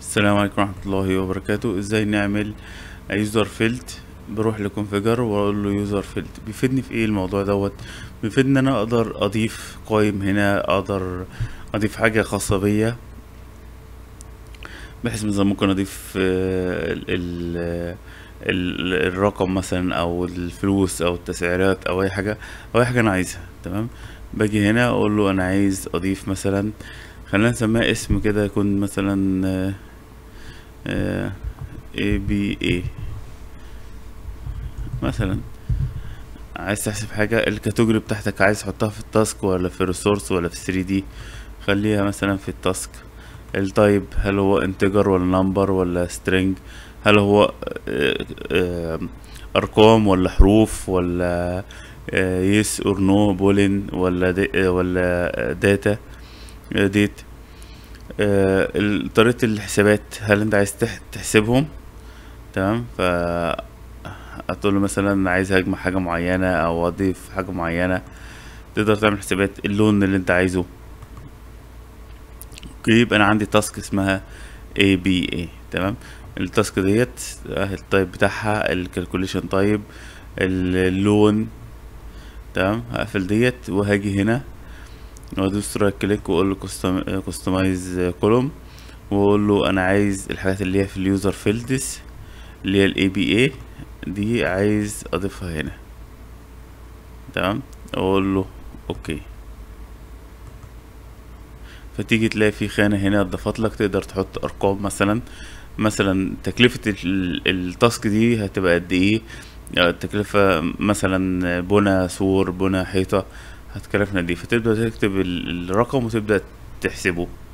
السلام عليكم ورحمة الله وبركاته ازاي نعمل يوزر فيلد بروح لكونفيجر واقول له يوزر فيلد بيفيدني في ايه الموضوع دوت بيفيدني ان انا اقدر اضيف قائم هنا اقدر اضيف حاجة خاصة بيا بحيث مثلا ممكن اضيف آه، ال ال ال- الرقم مثلا او الفلوس او التسعيرات او اي حاجة او اي حاجة انا عايزها تمام باجي هنا اقول له انا عايز اضيف مثلا خلينا نسميها اسم كده يكون مثلا آه، آه، A B A مثلا عايز تحسب حاجة الكاتيجوري بتاعتك عايز تحطها في التاسك ولا في الريسورس ولا في 3 دي خليها مثلا في التاسك التايب هل هو انتجر ولا نمبر ولا string هل هو آه، آه، ارقام ولا حروف ولا يس اور نو بولين ولا دي ولا داتا ديت آه، ال- طريقة الحسابات هل انت عايز تح- تحسبهم تمام ف هتقول له مثلا أنا عايز اجمع حاجة معينة او اضيف حاجة معينة تقدر تعمل حسابات اللون اللي انت عايزه اوكي يبقى انا عندي تاسك اسمها اي بي اي تمام التاسك ديت اه التايب بتاعها الكالكوليشن تايب اللون تمام هقفل ديت وهاجي هنا وادوس رايت كليك واقول له كستمايز كولوم واقول له انا عايز الحاجات اللي هي في اليوزر فيلدز اللي هي الاي بي اي دي عايز اضيفها هنا تمام اقول له اوكي فتيجي تلاقي في خانة هنا اتضافت لك تقدر تحط ارقام مثلا مثلا تكلفة ال- التاسك دي هتبقى قد ايه آه، التكلفة مثلا بنا سور بنا حيطة هتكلفنا دي فتبدأ تكتب ال- الرقم وتبدأ تحسبه